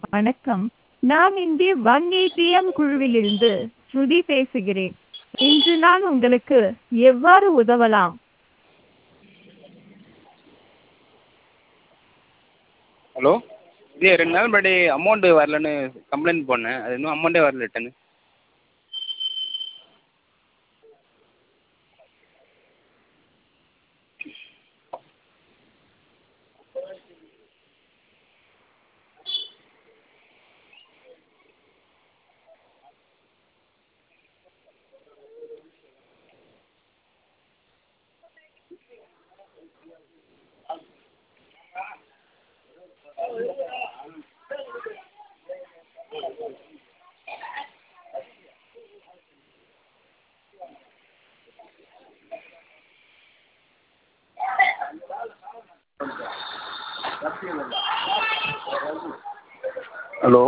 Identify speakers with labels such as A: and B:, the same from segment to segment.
A: வணக்கம் நான் இந்திய வங்கி டிஎம் குழுவிலிருந்து ஸ்ருதி பேசுகிறேன் இன்று நான் உங்களுக்கு எவ்வாறு உதவலாம்
B: ஹலோ இது ரெண்டு நாள் முன்னாடி அமௌண்ட்டு வரலன்னு கம்ப்ளைண்ட் பண்ணேன் அது இன்னும் அமௌண்ட்டே வரல ரிட்டனு ஹலோ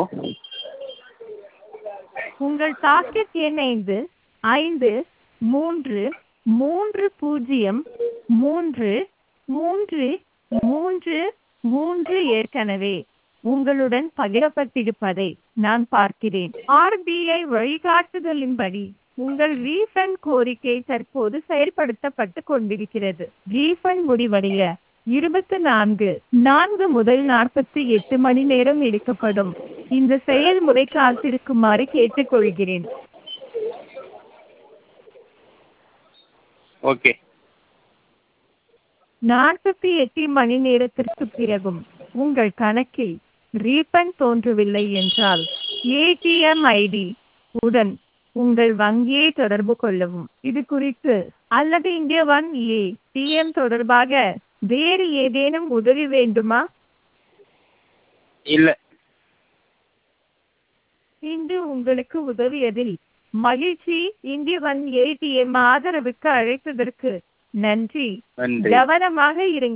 A: உங்கள் டாக்கெட் எண் ஐந்து ஐந்து மூன்று மூன்று பூஜ்ஜியம் மூன்று மூன்று மூன்று மூன்று ஏற்கனவே உங்களுடன் பகிரப்பட்டிருப்பதை நான் பார்க்கிறேன் ஆர்பிஐ வழிகாட்டுதலின்படி உங்கள் ரீஃபண்ட் கோரிக்கை தற்போது செயல்படுத்தப்பட்டு கொண்டிருக்கிறது ரீஃபண்ட் முடிவடைய இருபத்தி நான்கு நான்கு முதல் நாற்பத்தி எட்டு மணி நேரம் எடுக்கப்படும் இந்த செயல்முறை காத்திருக்குமாறு கேட்டுக்கொள்கிறேன்
B: ஓகே
A: நாற்பத்தி எட்டு மணி நேரத்திற்கு பிறகும் உங்கள் கணக்கில் ரீஃபண்ட் தோன்றவில்லை என்றால் ஏடிஎம் ஐடி உடன் உங்கள் வங்கியை தொடர்பு கொள்ளவும் இது குறித்து அல்லது இந்திய ஒன் ஏடிஎம் தொடர்பாக வேறு ஏதேனும் உதவி வேண்டுமா
B: இல்லை
A: இன்று உங்களுக்கு உதவியதில் மகிழ்ச்சி இந்திய ஒன் ஏடிஎம் ஆதரவுக்கு அழைத்ததற்கு நன்றி
B: நன்றி
A: கவனமாக இருங்கள்